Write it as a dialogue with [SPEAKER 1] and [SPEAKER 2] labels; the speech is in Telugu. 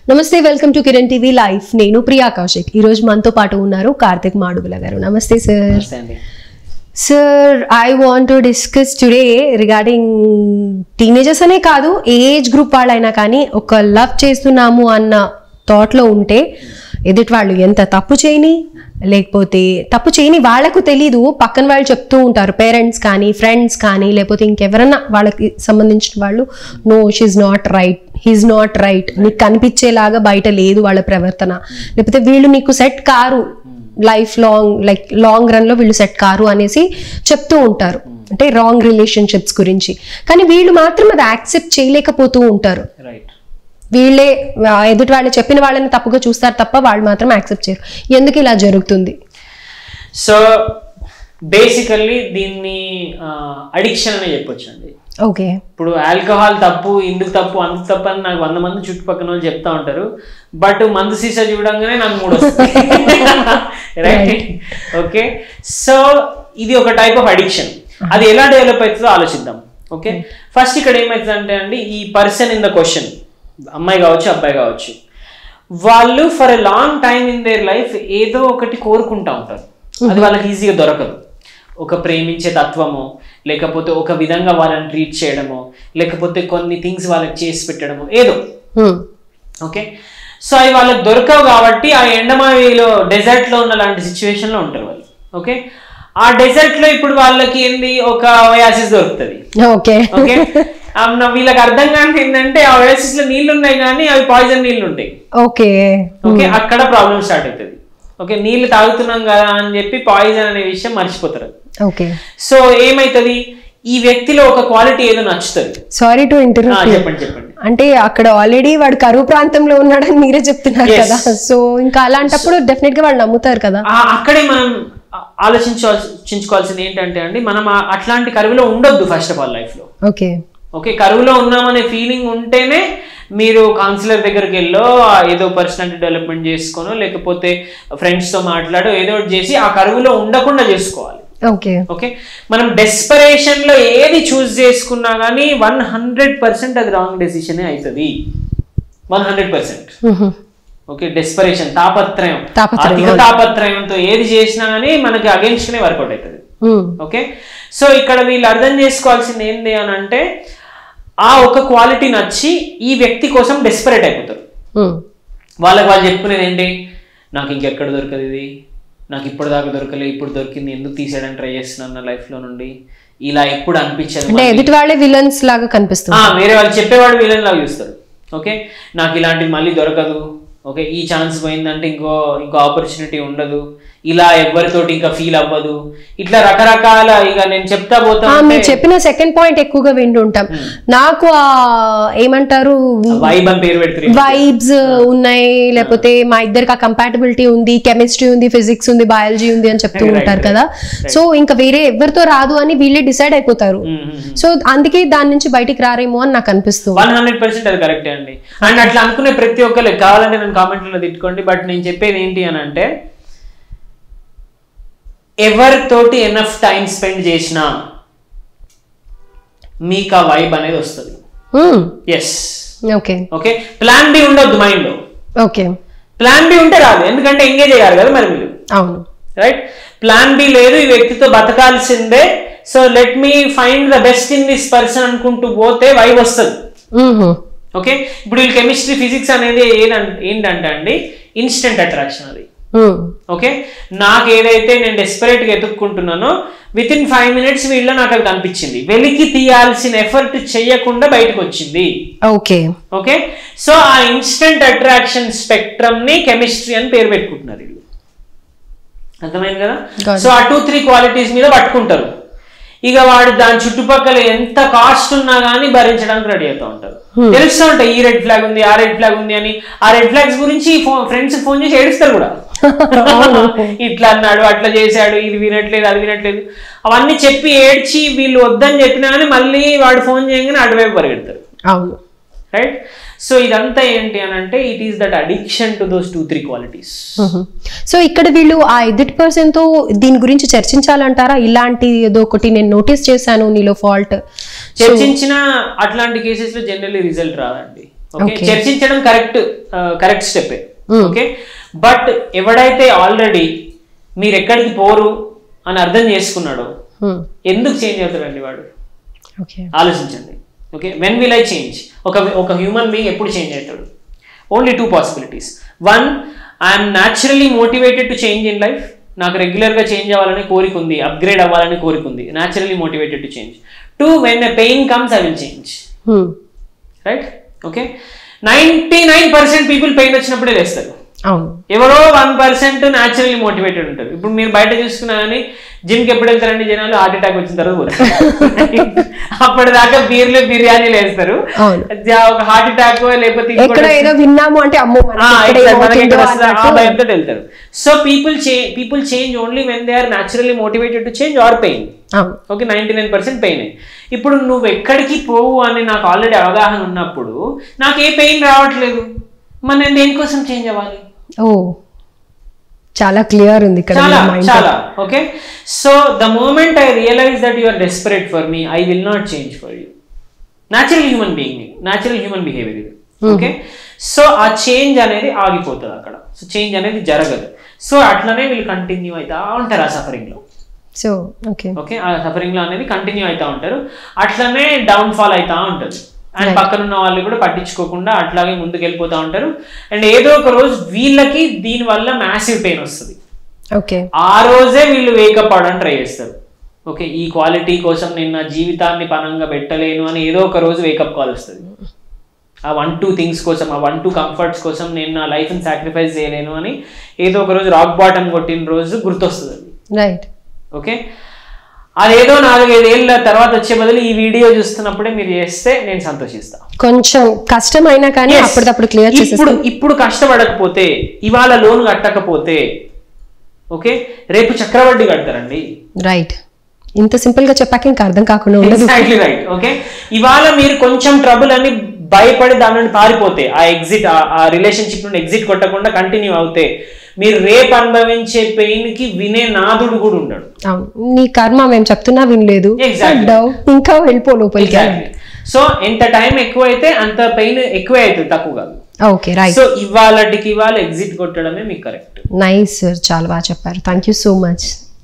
[SPEAKER 1] నమస్తే welcome to Kiran TV live నేను ప్రియా కౌశిక్ ఈ రోజు మనతో పాటు ఉన్నారు కార్తిక్ మాడుగుల గారు నమస్తే సార్
[SPEAKER 2] నమస్తే అండి
[SPEAKER 1] sir I want to discuss today regarding teenagers అనే కాదు ఏజ్ గ్రూప్ వాళ్ళైనా కానీ ఒక లవ్ చేస్తున్నాము అన్న థాట్లో ఉంటే ఎదుటి వాళ్ళు ఎంత తప్పు చేయని లేకపోతే తప్పు చేయని వాళ్ళకు తెలీదు పక్కన వాళ్ళు చెప్తూ ఉంటారు పేరెంట్స్ కానీ ఫ్రెండ్స్ కానీ లేకపోతే ఇంకెవరన్నా వాళ్ళకి సంబంధించిన వాళ్ళు no she's not right he's not right నీకు కనిపించేలాగా బయట లేదు వాళ్ళ ప్రవర్తన లేకపోతే వీళ్ళు నీకు సెట్ కారు life long like long run లో వీళ్ళు సెట్ కారు అనేసి చెప్తూ ఉంటారు అంటే రాంగ్ రిలేషన్షిప్స్ గురించి కానీ వీళ్ళు మాత్రం అది యాక్సెప్ట్ చేయలేకపోతూ ఉంటారు
[SPEAKER 2] రైట్
[SPEAKER 1] వీళ్ళే ఆ, ఎదుటి వాళ్ళు చెప్పిన వాళ్ళని తప్పుగా చూస్తారు తప్ప వాళ్ళు మాత్రం యాక్సెప్ట్ చేయరు ఎందుకు ఇలా జరుగుతుంది
[SPEAKER 2] సో బేసికల్లీ దీన్ని అడిక్షన్ అనే చెప్పొచ్చు అండి
[SPEAKER 1] ఓకే
[SPEAKER 2] ఇప్పుడు ఆల్కహాల్ తప్పు ఇందుకు తప్పు అందుకు తప్పు అని నాకు వంద మంది చుట్టుపక్కల వాళ్ళు చెప్తా ఉంటారు బట్ మందు సీసా చూడంగానే నాకు మూడు వస్తుంది రైట్ ఓకే సో ఇది ఒక టైప్ ఆఫ్ అడిక్షన్ అది ఎలా డెవలప్ అవుతుందో ఆలోచిద్దాం ఓకే ఫస్ట్ ఇక్కడ ఏమవుతుందంటే అండి ఈ పర్సన్ ఇన్ ద క్వశ్చన్ అమ్మాయి కావచ్చు అబ్బాయి కావచ్చు వాళ్ళు for a long time in their life ఏదో ఒకటి కోరుకుంటా ఉంటారు అది వాళ్ళకి ఈజీగా దొరకదు ఒక ప్రేమించే తత్వమో లేకపోతే ఒక విధంగా వాళ్ళని ట్రీట్ చేయడమో లేకపోతే కొన్ని థింగ్స్ వాళ్ళకి చేసి పెట్టడమో ఏదో
[SPEAKER 1] హ్మ్.
[SPEAKER 2] ఓకే సో అవి వాళ్ళకి దొరకవు కాబట్టి ఆ ఎండమావిలో డెజర్ట్ లో ఉన్న లాంటి సిచ్యువేషన్ లో ఉంటారు వాళ్ళు ఓకే ఆ డెజర్ట్ లో ఇప్పుడు వాళ్ళకి ఏంది ఒక ఒయాసిస్ దొరుకుతుంది
[SPEAKER 1] ఓకే
[SPEAKER 2] ఓకే ఆ వీళ్ళకి అర్థం కాని ఏంటంటే ఆ ఒయాసిస్ లో నీళ్లు ఉన్నాయి కానీ అవి పాయిజన్ నీళ్లు ఉంటాయి
[SPEAKER 1] ఓకే
[SPEAKER 2] ఓకే అక్కడ ప్రాబ్లం స్టార్ట్ అవుతుంది ఓకే నీళ్లు తాగుతున్నాం కదా అని చెప్పి పాయిజన్ అనే విషయం మర్చిపోతారు
[SPEAKER 1] ఓకే
[SPEAKER 2] సో ఏమైతది ఈ వ్యక్తిలో ఒక క్వాలిటీ ఏదో నచ్చుతుంది
[SPEAKER 1] సారీ టు
[SPEAKER 2] ఆ,
[SPEAKER 1] ఇంటర్వ్యూ
[SPEAKER 2] చెప్పండి చెప్పండి
[SPEAKER 1] అంటే అక్కడ ఆల్రెడీ వాడు కరువు ప్రాంతంలో ఉన్నాడని మీరే చెప్తున్నారు
[SPEAKER 2] Yes.
[SPEAKER 1] కదా సో ఇంకా అలాంటప్పుడు డెఫినెట్ గా వాళ్ళు నమ్ముతారు కదా
[SPEAKER 2] ఆ- అక్కడే మనం ఆ- ఆలోచించాల్సింది ఏంటంటే అండి మనం ఆ- అట్లాంటి కరువులో ఉండొద్దు ఫస్ట్ ఆఫ్ ఆల్ లైఫ్ లో
[SPEAKER 1] ఓకే
[SPEAKER 2] ఓకే కరువులో ఉన్నామనే ఫీలింగ్ ఉంటేనే మీరు కౌన్సిలర్ దగ్గరికి వెళ్ళో ఆ ఏదో పర్సనాలిటీ డెవలప్మెంట్ చేసుకోనో లేకపోతే ఫ్రెండ్స్ తో మాట్లాడో ఏదో ఒకటి చేసి ఆ కరువులో ఉండకుండా చేసుకోవాలి
[SPEAKER 1] ఓకే
[SPEAKER 2] ఓకే మనం డెస్పరేషన్ లో ఏది చూస్ చేసుకున్నా కానీ వన్ హండ్రెడ్ పర్సెంట్ అది రాంగ్ డెసిషనే అవుతుంది one hundred percent okay desperation తాపత్రయం
[SPEAKER 1] తాపత్రయం,
[SPEAKER 2] అధిక తాపత్రయంతో ఏది చేసినా కానీ మనకి అగేన్స్ట్ నే వర్కౌట్ అవుతుంది ఓకే సో ఇక్కడ వీళ్ళు అర్థం చేసుకోవాల్సింది ఏంది అని అంటే ఆ ఒక క్వాలిటీ నచ్చి ఈ వ్యక్తి కోసం డెస్పరేట్ అయిపోతారు వాళ్ళకి వాళ్ళు చెప్పుకునేది ఏంటి నాకు ఇంకెక్కడ దొరకదు ఇది నాకు ఇప్పటిదాకా దొరకలే ఇప్పుడు దొరికింది ఎందుకు తీసేయడానికి ట్రై చేస్తున్నాను నా లైఫ్ లో నుండి ఇలా ఎప్పుడు అనిపించదు
[SPEAKER 1] అంటే ఎదుటి వాళ్ళే విలన్స్ లాగా కనిపిస్తుంది
[SPEAKER 2] ఆ, వేరే వాళ్ళు చెప్పేవాడు వీళ్ళని లాగా చూస్తారు ఓకే నాకు ఇలాంటిది మళ్ళీ దొరకదు ఓకే ఈ ఛాన్స్ పోయిందంటే ఇంకో ఇంకో ఆపర్చునిటీ ఉండదు ఇలా ఎవరితోటి ఇంకా ఫీల్ అవ్వదు ఇట్లా రకరకాల ఇక నేను చెప్తా పోతా
[SPEAKER 1] ఆ,
[SPEAKER 2] ఉంటే
[SPEAKER 1] మీరు చెప్పిన సెకండ్ పాయింట్ ఎక్కువగా వింటుంటాం నాకు ఆ ఏమంటారు
[SPEAKER 2] వైబ్ అని పేరు పెడుతుంది
[SPEAKER 1] వైబ్స్ ఉన్నాయి లేకపోతే మా ఇద్దరికి ఆ కంపాటబిలిటీ ఉంది కెమిస్ట్రీ ఉంది ఫిజిక్స్ ఉంది బయాలజీ ఉంది అని చెప్తూ
[SPEAKER 2] Right,
[SPEAKER 1] ఉంటారు
[SPEAKER 2] right,
[SPEAKER 1] కదా సో ఇంకా వేరే ఎవరితో రాదు అని వీళ్ళే డిసైడ్ అయిపోతారు సో అందుకే దాని నుంచి బయటికి రారేమో అని నాకు అనిపిస్తుంది
[SPEAKER 2] వన్ హండ్రెడ్ పర్సెంట్ అది కరెక్టే అండి అండ్ అట్లా అనుకునే ప్రతి ఒక్కరు కావాలంటే నేను కామెంట్లో తిట్టుకోండి బట్ నేను చెప్పేది ఏంటి అని అంటే ఎవరితోటి ఎనఫ్ టైం స్పెండ్ చేసినా మీకు ఆ వైబ్ అనేది వస్తుంది yes
[SPEAKER 1] okay
[SPEAKER 2] okay plan B ఉండొద్దు మైండ్ లో
[SPEAKER 1] ఓకే
[SPEAKER 2] ప్లాన్ బి ఉంటే రాదు ఎందుకంటే ఎంగేజ్ అయ్యారు కదా మరి మీరు
[SPEAKER 1] అవును
[SPEAKER 2] రైట్ ప్లాన్ బి లేదు ఈ వ్యక్తితో బతకాల్సిందే so let me find the best in this person అనుకుంటూ పోతే వైబ్ వస్తుంది
[SPEAKER 1] మ్హూ.
[SPEAKER 2] ఓకే ఇప్పుడు వీళ్ళు కెమిస్ట్రీ ఫిజిక్స్ అనేది ఏదంటే ఏంటంటే అండి ఇన్స్టెంట్ అట్రాక్షన్ అది
[SPEAKER 1] మ్.
[SPEAKER 2] ఓకే నాకు ఏదైతే నేను డెస్పరేట్ గా ఎతుక్కుంటున్నానో విత్ ఇన్ ఫైవ్ మినిట్స్ వీళ్ళ నాకు అది కనిపించింది వెలికి తీయాల్సిన ఎఫర్ట్ చేయకుండా బయటకు వచ్చింది
[SPEAKER 1] ఓకే
[SPEAKER 2] ఓకే సో ఆ ఇన్స్టెంట్ అట్రాక్షన్ స్పెక్ట్రమ్ ని కెమిస్ట్రీ అని పేరు పెట్టుకుంటున్నారు వీళ్ళు అర్థమైంది కదా
[SPEAKER 1] Got it.
[SPEAKER 2] సో ఆ టూ త్రీ క్వాలిటీస్ మీద పట్టుకుంటారు ఇక వాడు దాని చుట్టుపక్కల ఎంత కాస్ట్ ఉన్నా కానీ భరించడానికి రెడీ అవుతూ ఉంటారు తెలుస్తూ ఉంటాయి ఈ రెడ్ ఫ్లాగ్ ఉంది ఆ రెడ్ ఫ్లాగ్ ఉంది అని ఆ రెడ్ ఫ్లాగ్స్ గురించి ఫ్రెండ్స్ ఫోన్ చేసి ఏడుస్తారు కూడా ఇట్లా అన్నాడు అట్లా చేశాడు ఇది వినట్లేదు అది వినట్లేదు అవన్నీ చెప్పి ఏడ్చి వీళ్ళు వద్దని చెప్పినా కానీ మళ్ళీ వాడు ఫోన్ చేయగానే అటువైపు పరిగెడతారు
[SPEAKER 1] అవును
[SPEAKER 2] రైట్ సో ఇదంతా ఏంటి అని అంటే it is that addiction to those two three qualities
[SPEAKER 1] hmm. So ఇక్కడ వీళ్ళు ఆ ఎదుటి పర్సన్ తో దీని గురించి చర్చించాలంటారా ఇలాంటి ఏదో ఒకటి నేను నోటీస్ చేశాను నీలో ఫాల్ట్
[SPEAKER 2] చర్చించిన అట్లాంటి కేసెస్ లో జనరల్లీ రిజల్ట్ రాదండి ఓకే
[SPEAKER 1] Okay.
[SPEAKER 2] చర్చించడం correct correct step
[SPEAKER 1] Mm.
[SPEAKER 2] Okay but ఎవడైతే ఆల్రెడీ మీరు ఎక్కడికి పోరు అని అర్థం చేసుకున్నాడో ఎందుకు చేంజ్ అవుతాడండి వాడు
[SPEAKER 1] ఓకే
[SPEAKER 2] ఆలోచించండి okay when will I change ఒక ఒక హ్యూమన్ బీయింగ్ ఎప్పుడు చేంజ్ అవుతాడు only two possibilities one I'm naturally motivated to change in life నాకు రెగ్యులర్గా చేంజ్ అవ్వాలని కోరిక ఉంది అప్గ్రేడ్ అవ్వాలని కోరిక ఉంది naturally motivated to change two when a pain comes I will change right okay ninety nine percent people pain వచ్చినప్పుడే లేస్తారు
[SPEAKER 1] అవును
[SPEAKER 2] ఎవరో వన్ పర్సెంట్ న్యాచురల్లీ మోటివేటెడ్ ఉంటారు ఇప్పుడు మీరు బయట చూసుకున్నా కానీ జిమ్కి ఎప్పుడు వెళ్తారండి జనాలు హార్ట్ అటాక్ వచ్చిన తర్వాత పోతారు అప్పటిదాకా బీర్లు బిర్యానీలు వేస్తారు
[SPEAKER 1] అవును.
[SPEAKER 2] జా- ఒక హార్ట్ అటాక్ లేకపోతే ఇంకోటి
[SPEAKER 1] ఎక్కడ ఏదో విన్నాము అంటే అమ్మో
[SPEAKER 2] ఆ,
[SPEAKER 1] మనకి ఇక్కడ
[SPEAKER 2] exact. మనకి
[SPEAKER 1] ఏమవుతుందో
[SPEAKER 2] ఇక్కడ వస్తుందా? ఆ
[SPEAKER 1] అన్నట్టు.
[SPEAKER 2] భయంతో వెళ్తారు so people change people change only when they are naturally motivated to change or pain
[SPEAKER 1] అవును
[SPEAKER 2] okay ninety nine percent pain ఇప్పుడు నువ్వు ఎక్కడికి పోవు అని నాకు ఆల్రెడీ అవగాహన ఉన్నప్పుడు నాకు ఏ పెయిన్ రావట్లేదు మరి నేను దేనికోసం చేంజ్ అవ్వాలి
[SPEAKER 1] ఓ చాలా క్లియర్ ఉంది ఇక్కడ
[SPEAKER 2] చాలా
[SPEAKER 1] మీ mind.
[SPEAKER 2] చాలా okay so the moment I realise that you are desperate for me I will not change for you natural human being natural human behaviour ఇది ఓకే సో ఆ చేంజ్ అనేది ఆగిపోతుంది అక్కడ సో చేంజ్ అనేది జరగదు సో అట్లనే వీళ్ళు కంటిన్యూ అవుతా ఉంటారు ఆ సఫరింగ్ లో
[SPEAKER 1] సో ఓకే
[SPEAKER 2] ఓకే ఆ సఫరింగ్ లో అనేది కంటిన్యూ అవుతా ఉంటారు అట్లనే డౌన్ ఫాల్ అవుతా ఉంటుంది అండ్ పక్కన ఉన్న వాళ్ళు కూడా పట్టించుకోకుండా అట్లాగే ముందుకు వెళ్ళిపోతా ఉంటారు అండ్ ఏదో ఒక రోజు వీళ్ళకి దీని వల్ల మ్యాసివ్ పెయిన్ వస్తుంది
[SPEAKER 1] ఓకే
[SPEAKER 2] ఆ రోజే వీళ్ళు వేకప్ అవడానికి ట్రై చేస్తారు ఓకే ఈ క్వాలిటీ కోసం నేను నా జీవితాన్ని పనంగా పెట్టలేను అని ఏదో ఒక రోజు వేకప్ కాల్ వస్తుంది ఆ వన్ టూ థింగ్స్ కోసం ఆ వన్ టూ కంఫర్ట్స్ కోసం నేను నా లైఫ్ని సాక్రిఫైస్ చేయలేను అని ఏదో ఒక రోజు రాక్ బాటమ్ కొట్టిన రోజు గుర్తొస్తుంది అది
[SPEAKER 1] రైట్
[SPEAKER 2] ఓకే అదేదో నాలుగైదేళ్ళ తర్వాత వచ్చే బదులు ఈ వీడియో చూస్తున్నప్పుడే మీరు చేస్తే నేను సంతోషిస్తా
[SPEAKER 1] కొంచెం కష్టం అయినా కానీ
[SPEAKER 2] Yes.
[SPEAKER 1] అప్పటికప్పుడు క్లియర్
[SPEAKER 2] ఇప్పుడు
[SPEAKER 1] చేసేస్తాం
[SPEAKER 2] ఇప్పుడు కష్టపడకపోతే ఇవాళ లోన్ కట్టకపోతే ఓకే రేపు చక్రవడ్డీ కడతారండి
[SPEAKER 1] రైట్ ఇంత సింపుల్ గా చెప్పాక ఇంకా అర్థం కాకుండా ఉండదు
[SPEAKER 2] ఎగ్జాక్ట్లీ రైట్ ఓకే ఇవాళ మీరు కొంచెం ట్రబుల్ అని భయపడి దాని నుండి పారిపోతే ఆ ఎగ్జిట్ ఆ రిలేషన్షిప్ నుండి ఎగ్జిట్ కొట్టకుండా కంటిన్యూ అవుతే మీరు రేపు అనుభవించే పెయిన్ కి వినే నాదుడు కూడా ఉండడు
[SPEAKER 1] అవును నీ కర్మ మేము చెప్తున్నా వినలేదు
[SPEAKER 2] Exactly.
[SPEAKER 1] పడ్డావు ఇంకా వెళ్ళిపో లోపలికి
[SPEAKER 2] సో ఎంత టైం ఎక్కువ అయితే అంత పెయిన్ ఎక్కువే అవుతుంది తక్కువ కాదు
[SPEAKER 1] ఓకే రైట్
[SPEAKER 2] సో ఇవాళకి ఇవాళ ఎగ్జిట్ కొట్టడమే మీకు కరెక్ట్
[SPEAKER 1] నైస్ సార్ చాలా బాగా చెప్పారు థ్యాంక్ యూ సో మచ్